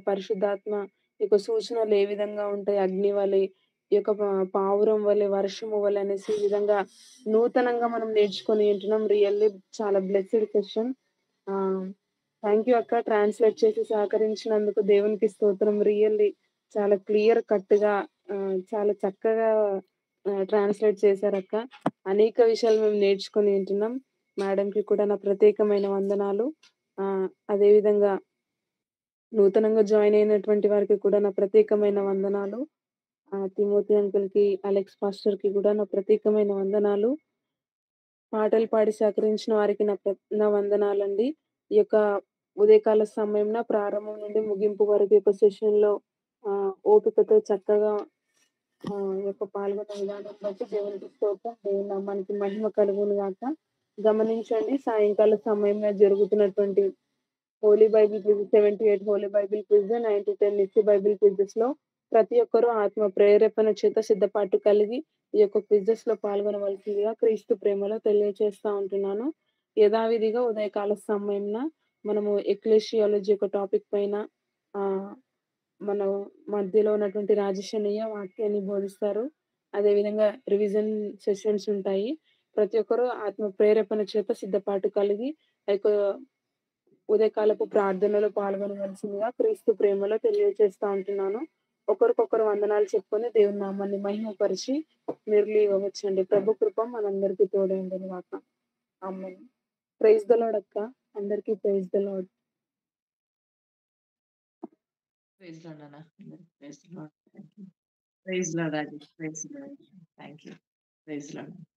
పరిశుద్ధాత్మ యొక్క సూచనలు ఏ విధంగా ఉంటాయి అగ్ని వలె, ఈ యొక్క పా పావురం వలె, వర్షము వలె అనేసి ఈ విధంగా నూతనంగా మనం నేర్చుకొని ఉంటున్నాం. రియల్లీ చాలా blessed session. Ah, thank you అక్క ట్రాన్స్‌లేట్ చేసి సహకరించినందుకు దేవునికి స్తోత్రం. రియల్లీ చాలా క్లియర్ కట్‌గా ఆహ్, చాలా చక్కగా ఆహ్, ట్రాన్స్‌లేట్ చేశారక్క. అనేక విషయాలు మేము నేర్చుకొని ఉంటున్నాం. మేడంకి కూడా నా ప్రత్యేకమైన వందనాలు. ఆహ్, అదేవిధంగా నూతనంగా జాయిన్ అయినటువంటి వారికి కూడా నా ప్రత్యేకమైన వందనాలు. ఆహ్, తిమోతి అంకుల్‌కి, అలెక్స్ పాస్టర్‌కి కూడా నా ప్రత్యేకమైన వందనాలు. పాటలు పాడి సహకరించిన వారికి నా ప్ర నా వందనాలండి. ఈ యొక్క ఉదయకాల సమయంన ప్రారంభం నుండి ముగింపు వరకు ఈ యొక్క సెషన్‌లో ఆహ్, ఓపికతో చక్కగా ఆహ్, ఈ యొక్క పాల్గొన్న విధానం బట్టి దేవునికి స్తోత్రం. దేవుని నామానికి మహిమ కలుగును గాక. గమనించండి సాయంకాల సమయంలో జరుగుతున్నటువంటి holy Bible quiz 78 holy Bible quiz, 9-10 నిత్య బైబిల్ క్విజెస్‌లో ప్రతి ఒక్కరూ ఆత్మ ప్రేరేపణ చేత సిద్ధపాటు కలిగి ఈ యొక్క క్విజెస్‌లో పాల్గొనవలసిందిగా క్రీస్తు ప్రేమలో తెలియజేస్తా ఉంటున్నాను. యథావిధిగా ఉదయకాల సమయంన మనము ఎక్లెషియాలజీ యొక్క టాపిక్ పైన ఆహ్, మన మధ్యలో ఉన్నటువంటి రాజేష్ అన్నయ్య వాక్యాన్ని బోధిస్తారు. అదేవిధంగా రివిజన్ సెషన్స్ ఉంటాయి. ప్రతి ఒక్కరు ఆత్మ ప్రేరేపణ చేత సిద్ధపాటు కలిగి ఆ యొక్క ఉదయకాలపు ప్రార్థనలో పాల్గొనవలసిందిగా క్రీస్తు ప్రేమలో తెలియజేస్తా ఉంటున్నాను. ఒకరికొకరు వందనాలు చెప్పుకొని దేవుని నామాన్ని మహిమపరిచి మీరు లీవ్ అవ్వచ్చండి. ప్రభు కృప మనందరికీ తోడై ఉండును గాక. ఆమేన్. ప్రైజ్ ద లార్డ్ అక్క. అందరికీ praise the lord. Praise lord అన్న. అందరికి praise lord. Thank you. Praise lord Rajesh. Praise lord. Thank you. Praise lord.